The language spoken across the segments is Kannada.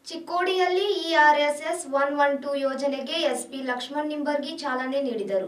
ಚಿಕ್ಕೋಡಿಯಲ್ಲಿ ಇಆರ್ಎಸ್ಎಸ್ ಒನ್ ಒನ್ ಟೂ ಯೋಜನೆಗೆ ಎಸ್ಪಿ ಲಕ್ಷ್ಮಣ್ ನಿಂಬರ್ಗಿ ಚಾಲನೆ ನೀಡಿದರು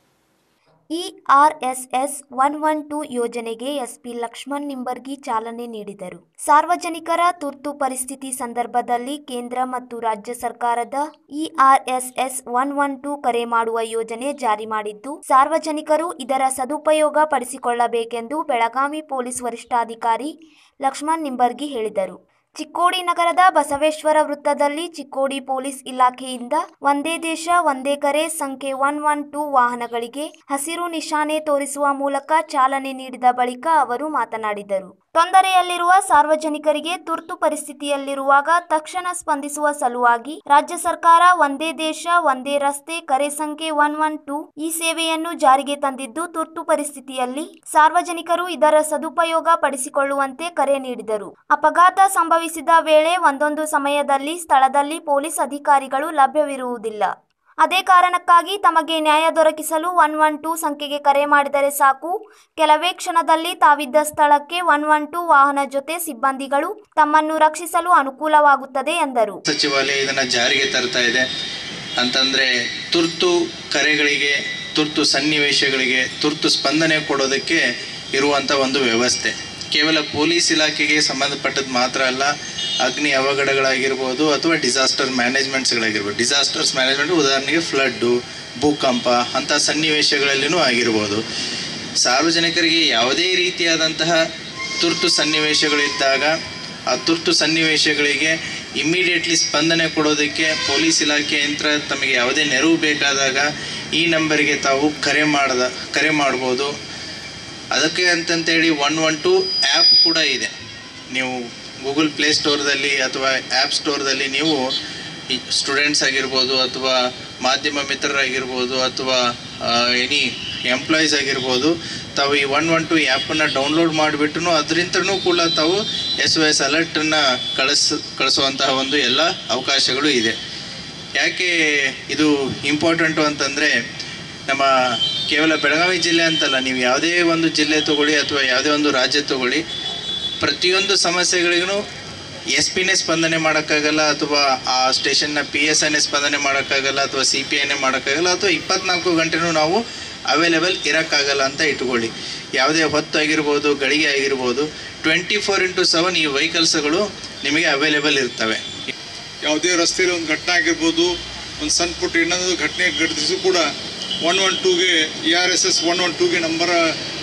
ಇಆರ್ಎಸ್ಎಸ್ ಒನ್ ಒನ್ ಟೂ ಯೋಜನೆಗೆ ಎಸ್ಪಿ ಲಕ್ಷ್ಮಣ್ ನಿಂಬರ್ಗಿ ಚಾಲನೆ ನೀಡಿದರು ಸಾರ್ವಜನಿಕರ ತುರ್ತು ಪರಿಸ್ಥಿತಿ ಸಂದರ್ಭದಲ್ಲಿ ಕೇಂದ್ರ ಮತ್ತು ರಾಜ್ಯ ಸರ್ಕಾರದ ಇಆರ್ಎಸ್ಎಸ್ ಒನ್ ಒನ್ ಟೂ ಕರೆ ಮಾಡುವ ಯೋಜನೆ ಜಾರಿ ಮಾಡಿದ್ದು ಸಾರ್ವಜನಿಕರು ಇದರ ಸದುಪಯೋಗ ಪಡಿಸಿಕೊಳ್ಳಬೇಕೆಂದು ಬೆಳಗಾವಿ ಪೊಲೀಸ್ ವರಿಷ್ಠಾಧಿಕಾರಿ ಲಕ್ಷ್ಮಣ್ ನಿಂಬರ್ಗಿ ಹೇಳಿದರು ಚಿಕ್ಕೋಡಿ ನಗರದ ಬಸವೇಶ್ವರ ವೃತ್ತದಲ್ಲಿ ಚಿಕ್ಕೋಡಿ ಪೊಲೀಸ್ ಇಲಾಖೆಯಿಂದ ಒಂದೇ ದೇಶ ಒಂದೇ ಕರೆ ಸಂಖ್ಯೆ ಒನ್ ಒನ್ ಟೂ ವಾಹನಗಳಿಗೆ ಹಸಿರು ನಿಶಾನೆ ತೋರಿಸುವ ಮೂಲಕ ಚಾಲನೆ ನೀಡಿದ ಬಳಿಕ ಅವರು ಮಾತನಾಡಿದರು ತೊಂದರೆಯಲ್ಲಿರುವ ಸಾರ್ವಜನಿಕರಿಗೆ ತುರ್ತು ಪರಿಸ್ಥಿತಿಯಲ್ಲಿರುವಾಗ ತಕ್ಷಣ ಸ್ಪಂದಿಸುವ ಸಲುವಾಗಿ ರಾಜ್ಯ ಸರ್ಕಾರ ಒಂದೇ ದೇಶ ಒಂದೇ ರಸ್ತೆ ಕರೆ ಸಂಖ್ಯೆ ಒನ್ ಒನ್ ಟೂ ಈ ಸೇವೆಯನ್ನು ಜಾರಿಗೆ ತಂದಿದ್ದು ತುರ್ತು ಪರಿಸ್ಥಿತಿಯಲ್ಲಿ ಸಾರ್ವಜನಿಕರು ಇದರ ಸದುಪಯೋಗ ಪಡಿಸಿಕೊಳ್ಳುವಂತೆ ಕರೆ ನೀಡಿದರು ಅಪಘಾತ ಸಂಭವಿಸಿದ ವೇಳೆ ಒಂದೊಂದು ಸಮಯದಲ್ಲಿ ಸ್ಥಳದಲ್ಲಿ ಪೊಲೀಸ್ ಅಧಿಕಾರಿಗಳು ಲಭ್ಯವಿರುವುದಿಲ್ಲ ಅದೇ ಕಾರಣಕ್ಕಾಗಿ ತಮಗೆ ನ್ಯಾಯ ದೊರಕಿಸಲು ಒನ್ ಒನ್ ಟೂ ಸಂಖ್ಯೆಗೆ ಕರೆ ಮಾಡಿದರೆ ಸಾಕು ಕೆಲವೇ ಕ್ಷಣದಲ್ಲಿ ತಾವಿದ್ದ ಸ್ಥಳಕ್ಕೆ ಒನ್ ಒನ್ ಟೂ ವಾಹನ ಜೊತೆ ಸಿಬ್ಬಂದಿಗಳು ತಮ್ಮನ್ನು ರಕ್ಷಿಸಲು ಅನುಕೂಲವಾಗುತ್ತದೆ ಎಂದರು ಸಚಿವಾಲಯ ಇದನ್ನು ಜಾರಿಗೆ ತರ್ತಾ ಇದೆ ಅಂತಂದರೆ ತುರ್ತು ಕರೆಗಳಿಗೆ ತುರ್ತು ಸನ್ನಿವೇಶಗಳಿಗೆ ತುರ್ತು ಸ್ಪಂದನೆ ಕೊಡೋದಕ್ಕೆ ಇರುವಂಥ ಒಂದು ವ್ಯವಸ್ಥೆ ಕೇವಲ ಪೊಲೀಸ್ ಇಲಾಖೆಗೆ ಸಂಬಂಧಪಟ್ಟದ್ದು ಮಾತ್ರ ಅಲ್ಲ ಅಗ್ನಿ ಅವಘಡಗಳಾಗಿರ್ಬೋದು ಅಥವಾ ಡಿಸಾಸ್ಟರ್ ಮ್ಯಾನೇಜ್ಮೆಂಟ್ಸ್ಗಳಾಗಿರ್ಬೋದು ಡಿಸಾಸ್ಟರ್ಸ್ ಮ್ಯಾನೇಜ್ಮೆಂಟ್ ಉದಾಹರಣೆಗೆ ಫ್ಲಡ್ಡು ಭೂಕಂಪ ಅಂಥ ಸನ್ನಿವೇಶಗಳಲ್ಲಿನೂ ಆಗಿರ್ಬೋದು ಸಾರ್ವಜನಿಕರಿಗೆ ಯಾವುದೇ ರೀತಿಯಾದಂತಹ ತುರ್ತು ಸನ್ನಿವೇಶಗಳಿದ್ದಾಗ ಆ ತುರ್ತು ಸನ್ನಿವೇಶಗಳಿಗೆ ಇಮ್ಮಿಡಿಯೇಟ್ಲಿ ಸ್ಪಂದನೆ ಕೊಡೋದಕ್ಕೆ ಪೊಲೀಸ್ ಇಲಾಖೆ ಯಂತ್ರ ತಮಗೆ ಯಾವುದೇ ನೆರವು ಬೇಕಾದಾಗ ಈ ನಂಬರಿಗೆ ತಾವು ಕರೆ ಮಾಡ್ದ ಕರೆ ಮಾಡ್ಬೋದು ಅದಕ್ಕೆ ಅಂತಂತೇಳಿ ಒನ್ ಒನ್ ಟು ಆ್ಯಪ್ ಕೂಡ ಇದೆ ನೀವು ಗೂಗಲ್ ಪ್ಲೇ ಸ್ಟೋರ್ದಲ್ಲಿ ಅಥವಾ ಆ್ಯಪ್ ಸ್ಟೋರ್ದಲ್ಲಿ ನೀವು ಸ್ಟೂಡೆಂಟ್ಸ್ ಆಗಿರ್ಬೋದು ಅಥವಾ ಮಾಧ್ಯಮ ಮಿತ್ರರಾಗಿರ್ಬೋದು ಅಥವಾ ಎನಿ ಎಂಪ್ಲಾಯೀಸ್ ಆಗಿರ್ಬೋದು ತಾವು ಈ ಒನ್ ಒನ್ ಟು ಆ್ಯಪನ್ನು ಡೌನ್ಲೋಡ್ ಮಾಡಿಬಿಟ್ಟು ಅದರಿಂದನೂ ಕೂಡ ತಾವು ಎಸ್ ಒ ಎಸ್ ಅಲರ್ಟನ್ನು ಕಳಿಸ್ ಕಳಿಸುವಂತಹ ಒಂದು ಎಲ್ಲ ಅವಕಾಶಗಳು ಇದೆ ಯಾಕೆ ಇದು ಇಂಪಾರ್ಟೆಂಟು ಅಂತಂದರೆ ನಮ್ಮ ಕೇವಲ ಬೆಳಗಾವಿ ಜಿಲ್ಲೆ ಅಂತಲ್ಲ ನೀವು ಯಾವುದೇ ಒಂದು ಜಿಲ್ಲೆ ತಗೊಳ್ಳಿ ಅಥವಾ ಯಾವುದೇ ಒಂದು ರಾಜ್ಯ ತಗೊಳ್ಳಿ ಪ್ರತಿಯೊಂದು ಸಮಸ್ಯೆಗಳಿಗೂ ಎಸ್ ಪಿನೇ ಸ್ಪಂದನೆ ಮಾಡೋಕ್ಕಾಗಲ್ಲ ಅಥವಾ ಆ ಸ್ಟೇಷನ್ನ ಪಿ ಎಸ್ ಐನೇ ಸ್ಪಂದನೆ ಮಾಡೋಕ್ಕಾಗಲ್ಲ ಅಥವಾ ಸಿ ಪಿ ಐನೇ ಮಾಡೋಕ್ಕಾಗಲ್ಲ ಅಥವಾ ಇಪ್ಪತ್ನಾಲ್ಕು ಗಂಟೆನೂ ನಾವು ಅವೈಲೇಬಲ್ ಇರೋಕ್ಕಾಗಲ್ಲ ಅಂತ ಇಟ್ಕೊಳ್ಳಿ ಯಾವುದೇ ಹೊತ್ತು ಆಗಿರ್ಬೋದು ಗಳಿಗೆ ಆಗಿರ್ಬೋದು ಟ್ವೆಂಟಿ ಫೋರ್ ಇಂಟು ಸೆವೆನ್ ಈ ವೆಹಿಕಲ್ಸ್ಗಳು ನಿಮಗೆ ಅವೈಲೇಬಲ್ ಇರ್ತವೆ ಯಾವುದೇ ರಸ್ತೆಯಲ್ಲಿ ಒಂದು ಘಟನೆ ಆಗಿರ್ಬೋದು ಒಂದು ಸಣ್ಣ ಪುಟ್ಟ ಇನ್ನೊಂದು ಘಟನೆ ಘಟಿಸಿದ್ರು ಕೂಡ ಒನ್ ಒನ್ ಟೂಗೆ E R S S one one ಟೂಗೆ ನಂಬರ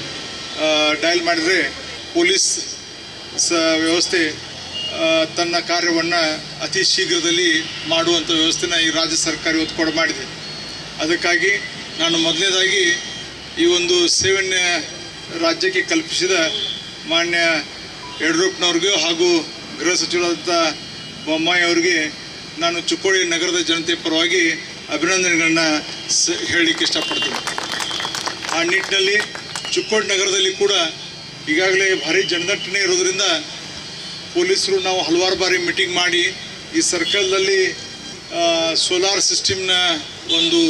ಡಯಲ್ ಮಾಡಿದರೆ ಪೊಲೀಸ್ ಸ ವ್ಯವಸ್ಥೆ ಆ, ತನ್ನ ಕಾರ್ಯವನ್ನು ಅತಿ ಶೀಘ್ರದಲ್ಲಿ ಮಾಡುವಂಥ ವ್ಯವಸ್ಥೆನ ಈ ರಾಜ್ಯ ಸರ್ಕಾರ ಇವತ್ತು ಕೊಡ ಮಾಡಿದೆ ಅದಕ್ಕಾಗಿ ನಾನು ಮೊದಲನೇದಾಗಿ ಈ ಒಂದು ಸೇವೆಯನ್ನು ರಾಜ್ಯಕ್ಕೆ ಕಲ್ಪಿಸಿದ ಮಾನ್ಯ ಯಡಿಯೂರಪ್ಪನವ್ರಿಗೂ ಹಾಗೂ ಗೃಹ ಸಚಿವರಾದಂಥ ಬೊಮ್ಮಾಯಿ ಅವರಿಗೆ ನಾನು ಚಿಕ್ಕೋಡಿ ನಗರದ ಜನತೆ ಪರವಾಗಿ ಅಭಿನಂದನೆಗಳನ್ನ ಸ ಹೇಳಲಿಕ್ಕೆ ಇಷ್ಟಪಡ್ತೀನಿ ಆ ನಿಟ್ಟಿನಲ್ಲಿ ಚಿಕ್ಕೋಡಿ ನಗರದಲ್ಲಿ ಕೂಡ ಈಗಾಗಲೇ ಭಾರಿ ಜನದಟ್ಟಣೆ ಇರೋದ್ರಿಂದ ಪೊಲೀಸರು ನಾವು ಹಲವಾರು ಬಾರಿ ಮೀಟಿಂಗ್ ಮಾಡಿ ಈ ಸರ್ಕಲ್ನಲ್ಲಿ ಸೋಲಾರ್ ಸಿಸ್ಟಮ್ನ ಒಂದು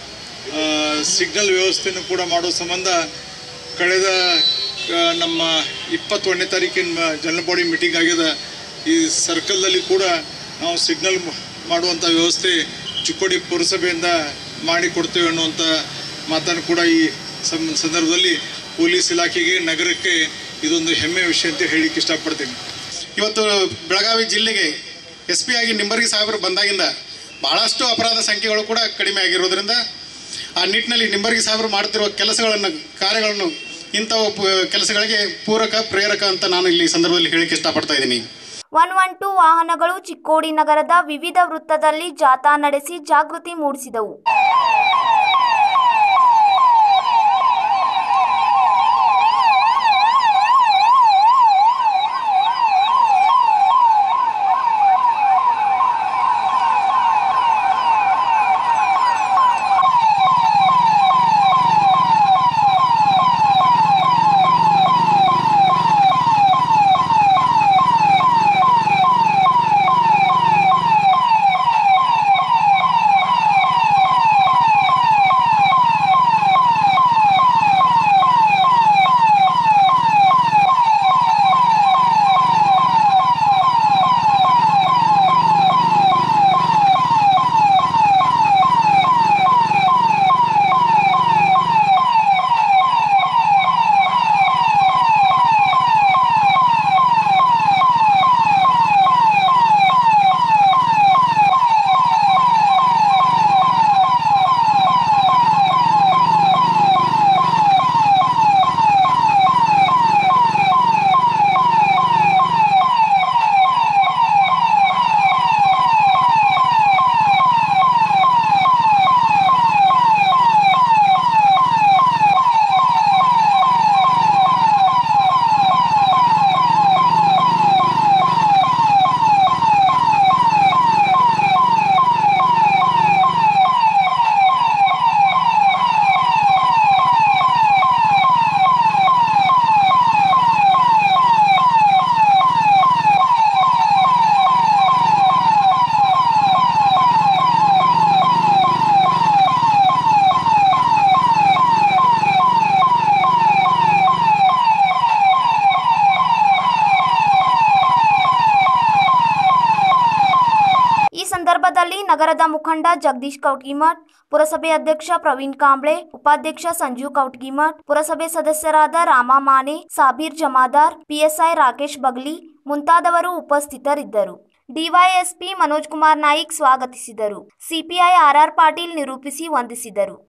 ಸಿಗ್ನಲ್ ವ್ಯವಸ್ಥೆಯನ್ನು ಕೂಡ ಮಾಡೋ ಸಂಬಂಧ ಕಳೆದ ಆ, ನಮ್ಮ ಇಪ್ಪತ್ತೊಂದನೇ ತಾರೀಕಿನ ಜನರಲ್ ಬಾಡಿ ಮೀಟಿಂಗ್ ಆಗಿದೆ ಈ ಸರ್ಕಲ್ನಲ್ಲಿ ಕೂಡ ನಾವು ಸಿಗ್ನಲ್ ಮಾಡುವಂಥ ವ್ಯವಸ್ಥೆ ಚಿಕ್ಕೋಡಿ ಪುರಸಭೆಯಿಂದ ಮಾಡಿಕೊಡ್ತೇವೆ ಅನ್ನುವಂಥ ಮಾತನ್ನು ಕೂಡ ಈ ಸಂ- ಸಂದರ್ಭದಲ್ಲಿ ಪೊಲೀಸ್ ಇಲಾಖೆಗೆ ನಗರಕ್ಕೆ ಇದೊಂದು ಹೆಮ್ಮೆ ವಿಷಯ ಅಂತ ಹೇಳಿಕ್ಕೆ ಇಷ್ಟಪಡ್ತೀನಿ ಇವತ್ತು ಬೆಳಗಾವಿ ಜಿಲ್ಲೆಗೆ ಎಸ್ ಪಿ ಆಗಿ ನಿಂಬರ್ಗಿ ಸಾಹೇಬರು ಬಂದಾಗಿಂದ ಭಾಳಷ್ಟು ಅಪರಾಧ ಸಂಖ್ಯೆಗಳು ಕೂಡ ಕಡಿಮೆ ಆಗಿರೋದ್ರಿಂದ ಆ ನಿಟ್ಟಿನಲ್ಲಿ ನಿಂಬರ್ಗಿ ಸಾಹೇಬರು ಮಾಡುತ್ತಿರುವ ಕೆಲಸಗಳನ್ನು ಕಾರ್ಯಗಳನ್ನು ಇಂಥವು ಪ- ಕೆಲಸಗಳಿಗೆ ಪೂರಕ ಪ್ರೇರಕ ಅಂತ ನಾನು ಇಲ್ಲಿ ಈ ಸಂದರ್ಭದಲ್ಲಿ ಹೇಳಿಕ್ಕೆ ಇಷ್ಟಪಡ್ತಾ ಇದ್ದೀನಿ ಒನ್ ಒನ್ ಟೂ ವಾಹನಗಳು ಚಿಕ್ಕೋಡಿ ನಗರದ ವಿವಿಧ ವೃತ್ತದಲ್ಲಿ ಜಾಥಾ ನಡೆಸಿ ಜಾಗೃತಿ ಮೂಡಿಸಿದವು ನಗರದ ಮುಖಂಡ ಜಗದೀಶ್ ಕೌಟ್ಗಿಮಠ್ ಪುರಸಭೆ ಅಧ್ಯಕ್ಷ ಪ್ರವೀಣ್ ಕಾಂಬ್ಳೆ ಉಪಾಧ್ಯಕ್ಷ ಸಂಜೀವ್ ಕೌಟ್ಗಿಮಠ್ ಪುರಸಭೆ ಸದಸ್ಯರಾದ ರಾಮ ಮಾನೆ ಸಾಬೀರ್ ಜಮಾದಾರ್ ಪಿಎಸ್ಐ ರಾಕೇಶ್ ಬಗ್ಲಿ ಮುಂತಾದವರು ಉಪಸ್ಥಿತರಿದ್ದರು ಡಿವೈಎಸ್ಪಿ ಮನೋಜ್ ಕುಮಾರ್ ನಾಯಿಕ್ ಸ್ವಾಗತಿಸಿದರು ಸಿಪಿಐ ಆರ್ಆರ್ ಪಾಟೀಲ್ ನಿರೂಪಿಸಿ ವಂದಿಸಿದರು